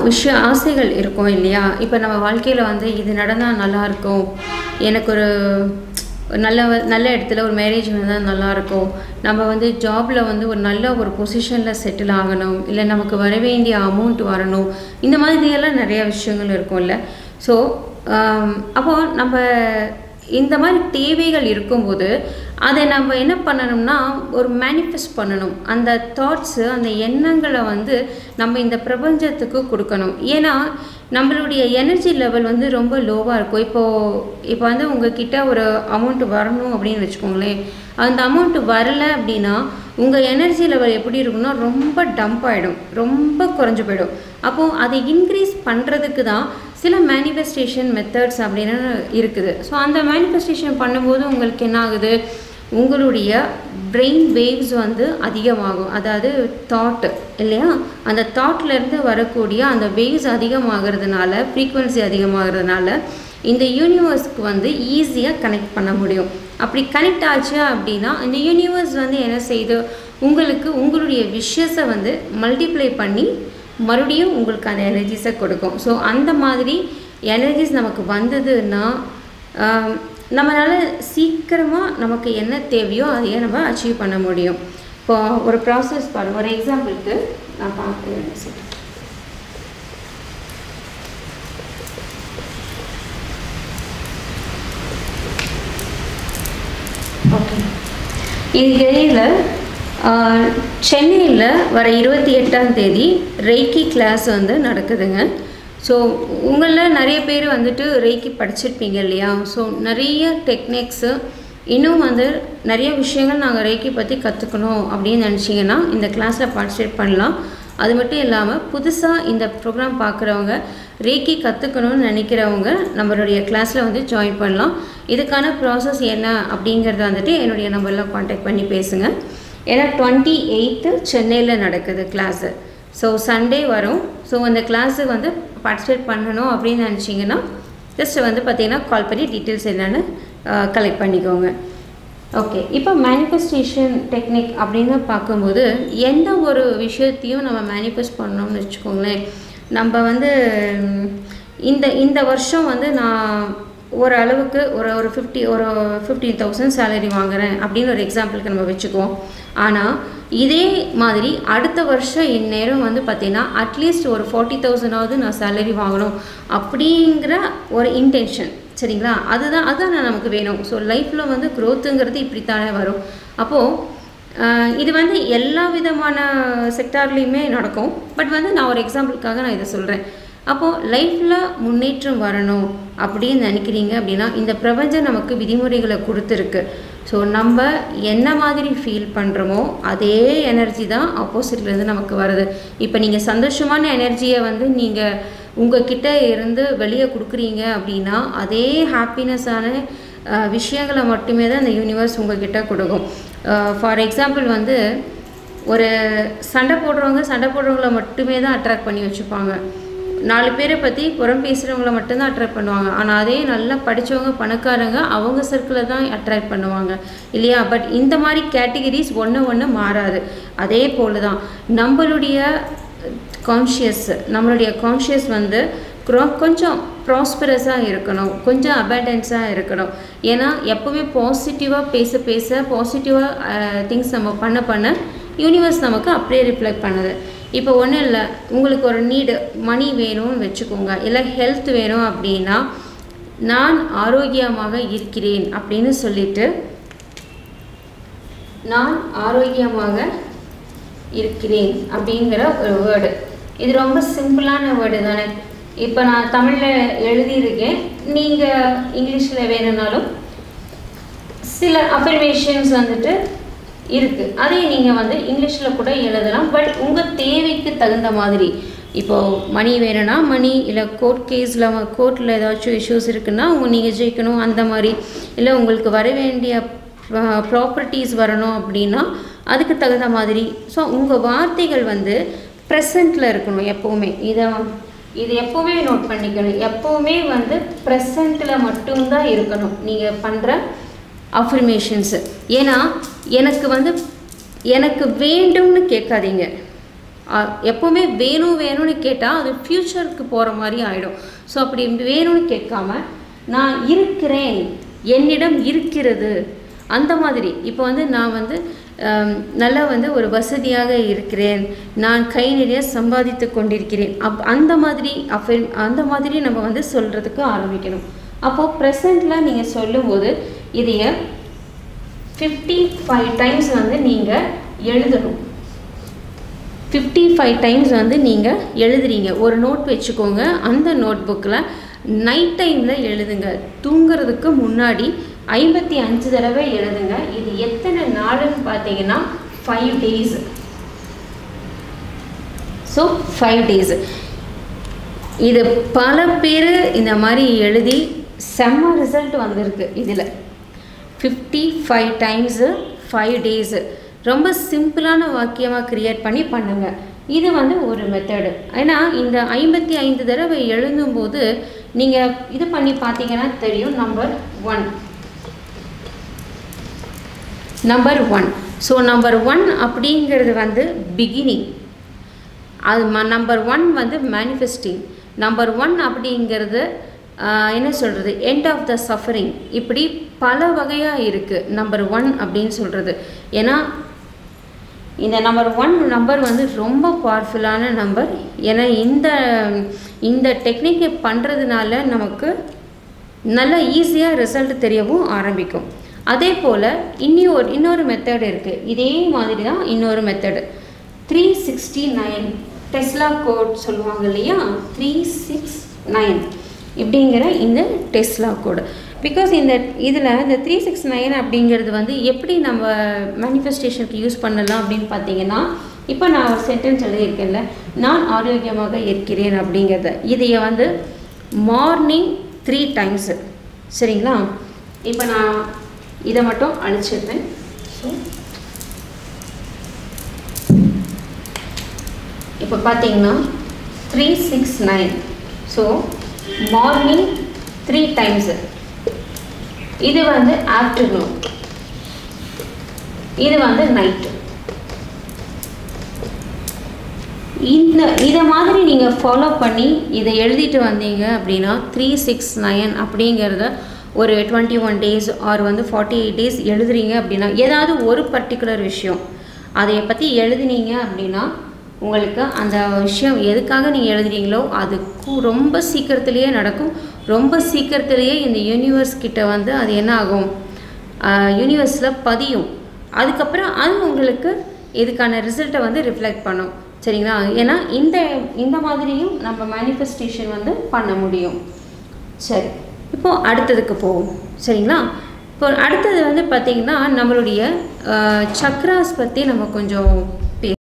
விஷயம் ஆசைகள் இருக்கும் இல்லையா இப்போ நம்ம வாழ்க்கையில் வந்து இது நடந்தால் நல்லா இருக்கும் எனக்கு ஒரு ஒரு நல்ல நல்ல இடத்துல ஒரு மேரேஜ் வந்தால் நல்லாயிருக்கும் நம்ம வந்து ஜாபில் வந்து ஒரு நல்ல ஒரு பொசிஷனில் செட்டில் ஆகணும் இல்லை நமக்கு வர வேண்டிய அமௌண்ட் வரணும் இந்த மாதிரியெல்லாம் நிறைய விஷயங்கள் இருக்கும்ல ஸோ அப்போது நம்ம இந்த மாதிரி தேவைகள் இருக்கும்போது அதை நம்ம என்ன பண்ணணும்னா ஒரு மேனிஃபெஸ்ட் பண்ணணும் அந்த தாட்ஸு அந்த எண்ணங்களை வந்து நம்ம இந்த பிரபஞ்சத்துக்கு கொடுக்கணும் ஏன்னா நம்மளுடைய எனர்ஜி லெவல் வந்து ரொம்ப லோவாக இருக்கும் இப்போது இப்போ வந்து உங்ககிட்ட ஒரு அமௌண்ட் வரணும் அப்படின்னு வச்சுக்கோங்களேன் அந்த அமௌண்ட் வரலை அப்படின்னா உங்கள் எனர்ஜி லெவல் எப்படி இருக்குன்னா ரொம்ப டம்ப் ஆகிடும் ரொம்ப குறைஞ்சு போயிடும் அப்போது அதை இன்க்ரீஸ் பண்ணுறதுக்கு தான் சில மேனிஃபெஸ்டேஷன் மெத்தட்ஸ் அப்படின்னு இருக்குது ஸோ அந்த மேனிஃபெஸ்டேஷன் பண்ணும்போது உங்களுக்கு என்ன ஆகுது உங்களுடைய பிரெயின் வேவ்ஸ் வந்து அதிகமாகும் அதாவது தாட்டு இல்லையா அந்த தாட்லேருந்து வரக்கூடிய அந்த வேவ்ஸ் அதிகமாகிறதுனால ஃப்ரீக்குவென்சி அதிகமாகிறதுனால இந்த யூனிவர்ஸ்க்கு வந்து ஈஸியாக கனெக்ட் பண்ண முடியும் அப்படி கனெக்ட் ஆச்சு அப்படின்னா இந்த யூனிவர்ஸ் வந்து என்ன செய்யுது உங்களுக்கு உங்களுடைய விஷஸை வந்து மல்டிப்ளை பண்ணி மறுபடியும் உங்களுக்கு அந்த எனர்ஜிஸை கொடுக்கும் ஸோ அந்த மாதிரி எனர்ஜிஸ் நமக்கு வந்ததுன்னா நம்மளால் சீக்கிரமாக நமக்கு என்ன தேவையோ அதையே நம்ம அச்சீவ் பண்ண முடியும் இப்போ ஒரு ப்ராசஸ் பாருங்கள் ஒரு எக்ஸாம்பிளுக்கு நான் பார்க்குறேன் ஓகே இது இடையில் சென்னையில் வர இருபத்தி எட்டாம் தேதி ரெய்கி கிளாஸ் வந்து நடக்குதுங்க ஸோ உங்களில் நிறைய பேர் வந்துட்டு ரெய்கி படிச்சிருப்பீங்க இல்லையா ஸோ நிறைய டெக்னிக்ஸு இன்னும் வந்து நிறைய விஷயங்கள் நாங்கள் ரெய்கி பற்றி கற்றுக்கணும் அப்படின்னு நினச்சிங்கன்னா இந்த கிளாஸில் பார்ட்டிசிபேட் பண்ணலாம் அது மட்டும் இல்லாமல் புதுசாக இந்த ப்ரோக்ராம் பார்க்குறவங்க ரேக்கி கற்றுக்கணும்னு நினைக்கிறவங்க நம்மளுடைய கிளாஸில் வந்து ஜாயின் பண்ணலாம் இதுக்கான ப்ராசஸ் என்ன அப்படிங்கிறத வந்துட்டு என்னுடைய நம்பரில் காண்டாக்ட் பண்ணி பேசுங்க ஏன்னா டுவெண்ட்டி எயித்து சென்னையில் நடக்குது கிளாஸு ஸோ சண்டே வரும் ஸோ அந்த கிளாஸு வந்து பார்ட்டிசிபேட் பண்ணணும் அப்படின்னு நினச்சிங்கன்னா ஜஸ்ட் வந்து பார்த்தீங்கன்னா கால் பண்ணி டீட்டெயில்ஸ் என்னென்னு கலெக்ட் பண்ணிக்கோங்க ஓகே இப்போ மேனிஃபெஸ்டேஷன் டெக்னிக் அப்படின்னு பார்க்கும்போது எந்த ஒரு விஷயத்தையும் நம்ம மேனிஃபெஸ்ட் பண்ணோம்னு வச்சுக்கோங்களேன் நம்ம வந்து இந்த இந்த வருஷம் வந்து நான் ஒரு அளவுக்கு ஒரு ஒரு ஃபிஃப்டி ஒரு ஃபிஃப்டீன் தௌசண்ட் சேலரி வாங்குறேன் அப்படின்னு ஒரு எக்ஸாம்பிளுக்கு நம்ம வச்சுக்குவோம் ஆனால் இதே மாதிரி அடுத்த வருஷம் இந்நேரம் வந்து பார்த்திங்கன்னா அட்லீஸ்ட் ஒரு ஃபார்ட்டி தௌசண்டாவது நான் சேலரி வாங்கணும் அப்படிங்கிற ஒரு இன்டென்ஷன் சரிங்களா அதுதான் அதுதான் நமக்கு வேணும் ஸோ லைஃப்பில் வந்து க்ரோத்துங்கிறது இப்படித்தானே வரும் அப்போது இது வந்து எல்லா விதமான செக்டார்லேயுமே நடக்கும் பட் வந்து நான் ஒரு எக்ஸாம்பிளுக்காக நான் இதை சொல்கிறேன் அப்போது லைஃப்பில் முன்னேற்றம் வரணும் அப்படின்னு நினைக்கிறீங்க அப்படின்னா இந்த பிரபஞ்சம் நமக்கு விதிமுறைகளை கொடுத்துருக்கு ஸோ நம்ம என்ன மாதிரி ஃபீல் பண்ணுறோமோ அதே எனர்ஜி தான் ஆப்போசிட்லேருந்து நமக்கு வருது இப்போ நீங்கள் சந்தோஷமான எனர்ஜியை வந்து நீங்கள் உங்ககிட்ட இருந்து வெளியே கொடுக்குறீங்க அப்படின்னா அதே ஹாப்பினஸ்ஸான விஷயங்களை மட்டுமே தான் இந்த யூனிவர்ஸ் உங்ககிட்ட கொடுக்கும் ஃபார் எக்ஸாம்பிள் வந்து ஒரு சண்டை போடுறவங்க சண்டை போடுறவங்கள மட்டுமே தான் அட்ராக்ட் பண்ணி வச்சுப்பாங்க நாலு பேரை பற்றி புறம் பேசுகிறவங்கள மட்டும்தான் அட்ராக்ட் பண்ணுவாங்க ஆனால் அதே நல்லா படித்தவங்க பணக்காரங்க அவங்க சர்க்கிளில் தான் அட்ராக்ட் பண்ணுவாங்க இல்லையா பட் இந்த மாதிரி கேட்டகிரிஸ் ஒன்று ஒன்று மாறாது அதே போல் தான் நம்மளுடைய கான்ஷியஸ் நம்மளுடைய கான்ஷியஸ் வந்து கொஞ்சம் ப்ராஸ்பரஸாக இருக்கணும் கொஞ்சம் அபேண்டன்ஸாக இருக்கணும் ஏன்னா எப்போவுமே பாசிட்டிவாக பேச பேச பாசிட்டிவாக திங்ஸ் நம்ம பண்ண பண்ண யூனிவர்ஸ் நமக்கு அப்படியே ரிஃப்ளெக்ட் பண்ணுது இப்போ ஒன்றும் இல்லை உங்களுக்கு ஒரு நீடு மணி வேணும்னு வச்சுக்கோங்க இல்லை ஹெல்த் வேணும் அப்படின்னா நான் ஆரோக்கியமாக இருக்கிறேன் அப்படின்னு சொல்லிட்டு நான் ஆரோக்கியமாக இருக்கிறேன் அப்படிங்கிற ஒரு வேர்டு இது ரொம்ப சிம்பிளான வேர்டு தானே இப்போ நான் தமிழில் எழுதியிருக்கேன் நீங்கள் இங்கிலீஷில் வேணும்னாலும் சில அஃபர்மேஷன்ஸ் வந்துட்டு இருக்குது அதே நீங்கள் வந்து இங்கிலீஷில் கூட எழுதலாம் பட் உங்கள் தேவைக்கு தகுந்த மாதிரி இப்போது மணி வேணும்னா மணி இல்லை கோர்ட் கேஸில் கோர்ட்டில் ஏதாச்சும் இஷ்யூஸ் இருக்குன்னா உங்கள் நீங்கள் ஜெயிக்கணும் அந்த மாதிரி இல்லை உங்களுக்கு வர வேண்டிய ப்ராப்பர்ட்டிஸ் வரணும் அப்படின்னா அதுக்கு தகுந்த மாதிரி ஸோ உங்கள் வார்த்தைகள் வந்து ப்ரெசண்ட்டில் இருக்கணும் எப்போவுமே இதை இது எப்போவுமே நோட் பண்ணிக்கணும் எப்போவுமே வந்து ப்ரெசண்ட்டில் மட்டும்தான் இருக்கணும் நீங்கள் பண்ணுற அஃபர்மேஷன்ஸு ஏன்னா எனக்கு வந்து எனக்கு வேண்டும்னு கேட்காதீங்க அஹ், எப்போவுமே வேணும் வேணும்னு கேட்டால் அது ஃப்யூச்சருக்கு போகிற மாதிரி ஆகிடும் ஸோ அப்படி வேணும்னு கேட்காம நான் இருக்கிறேன் என்னிடம் இருக்கிறது அந்த மாதிரி இப்போ வந்து நான் வந்து ஆம், நல்லா வந்து ஒரு வசதியாக இருக்கிறேன் நான் கை நிறைய சம்பாதித்து கொண்டிருக்கிறேன் அப் அந்த மாதிரி affirm அந்த மாதிரி நம்ம வந்து சொல்கிறதுக்கு ஆரம்பிக்கணும் அப்போது ப்ரெசண்ட்டில் நீங்கள் சொல்லும்போது இதைய ஃபிஃப்டி ஃபைவ் டைம்ஸ் வந்து நீங்கள் எழுதணும் ஃபிஃப்டி ஃபைவ் டைம்ஸ் வந்து நீங்கள் எழுதுறீங்க ஒரு நோட் வச்சுக்கோங்க அந்த நோட் புக்கில் நைட் டைமில் எழுதுங்க தூங்குறதுக்கு முன்னாடி ஐம்பத்தி அஞ்சு தடவை எழுதுங்க இது எத்தனை நாளுன்னு பார்த்தீங்கன்னா five days so five days இது பல பேர் இந்த மாதிரி எழுதி செம்ம ரிசல்ட் வந்திருக்கு இதில் fifty five times five days ரொம்ப சிம்பிளான வாக்கியமாக க்ரியேட் பண்ணி பண்ணுங்க இது வந்து ஒரு மெத்தடு ஏன்னா இந்த ஐம்பத்தி ஐந்து தடவை எழுதும்போது நீங்கள் இது பண்ணி பார்த்தீங்கன்னா தெரியும் number one number one so number one அப்படிங்கிறது வந்து பிகினிங் அது ம நம்பர் ஒன் வந்து மேனிஃபெஸ்டிங் நம்பர் ஒன் அப்படிங்கிறது ஆஹ், என்ன சொல்கிறது எண்ட் ஆஃப் த சஃபரிங் இப்படி பல வகையாக இருக்குது நம்பர் ஒன் அப்படின்னு சொல்கிறது ஏன்னா இந்த நம்பர் ஒன் நம்பர் வந்து ரொம்ப பவர்ஃபுல்லான நம்பர் ஏன்னா இந்த இந்த டெக்னிக்கை பண்ணுறதுனால நமக்கு நல்ல ஈஸியாக ரிசல்ட் தெரியவும் ஆரம்பிக்கும் அதே போல் இன்னொரு இன்னொரு மெத்தட் இருக்குது இதே மாதிரி தான் இன்னொரு method three sixty nine Tesla code சொல்லுவாங்க இல்லையா த்ரீ சிக்ஸ் நைன் இப்படிங்கிற இந்த டெஸ்லா கோடு பிகாஸ் இந்த இதில் இந்த த்ரீ சிக்ஸ் நைன் அப்படிங்கிறது வந்து எப்படி நம்ம மேனிஃபெஸ்டேஷனுக்கு யூஸ் பண்ணலாம் அப்படின்னு பார்த்தீங்கன்னா இப்போ நான் ஒரு சென்டென்ஸ் எழுதியிருக்கேன்ல நான் ஆரோக்கியமாக இருக்கிறேன் அப்படிங்கிறத இதைய வந்து மார்னிங் த்ரீ டைம்ஸு சரிங்களா இப்போ நான் இதை மட்டும் அழிச்சிடுறேன் ஸோ இப்போ பார்த்தீங்கன்னா three six nine so morning three times இது வந்து ஆஃப்டர்நூன் இது வந்து நைட்டு இந்த இதை மாதிரி நீங்கள் ஃபாலோ பண்ணி இதை எழுதிட்டு வந்தீங்க அப்படின்னா த்ரீ சிக்ஸ் நைன் அப்படிங்கிறத ஒரு டுவெண்ட்டி ஒன் டேஸ் ஆர் வந்து ஃபார்ட்டி எயிட் டேஸ் எழுதுறீங்க அப்படின்னா ஏதாவது ஒரு பர்டிகுலர் விஷயம் அதை பற்றி எழுதுனீங்க அப்படின்னா உங்களுக்கு அந்த விஷயம் எதுக்காக நீங்கள் எழுதுறீங்களோ அது கு- ரொம்ப சீக்கிரத்திலேயே நடக்கும் ரொம்ப சீக்கிரத்திலேயே இந்த யூனிவர்ஸ் கிட்ட வந்து அது என்ன ஆகும் யூனிவர்ஸில் பதியும் அதுக்கப்புறம் அது உங்களுக்கு இதுக்கான ரிசல்ட்டை வந்து ரிஃப்ளெக்ட் பண்ணும் சரிங்களா ஏன்னா இந்த இந்த மாதிரியும் நம்ம மேனிஃபெஸ்டேஷன் வந்து பண்ண முடியும் சரி இப்போ அடுத்ததுக்கு போவோம் சரிங்களா இப்போ அடுத்தது வந்து பார்த்திங்கன்னா நம்மளுடைய சக்ராஸ் பற்றி நம்ம கொஞ்சம்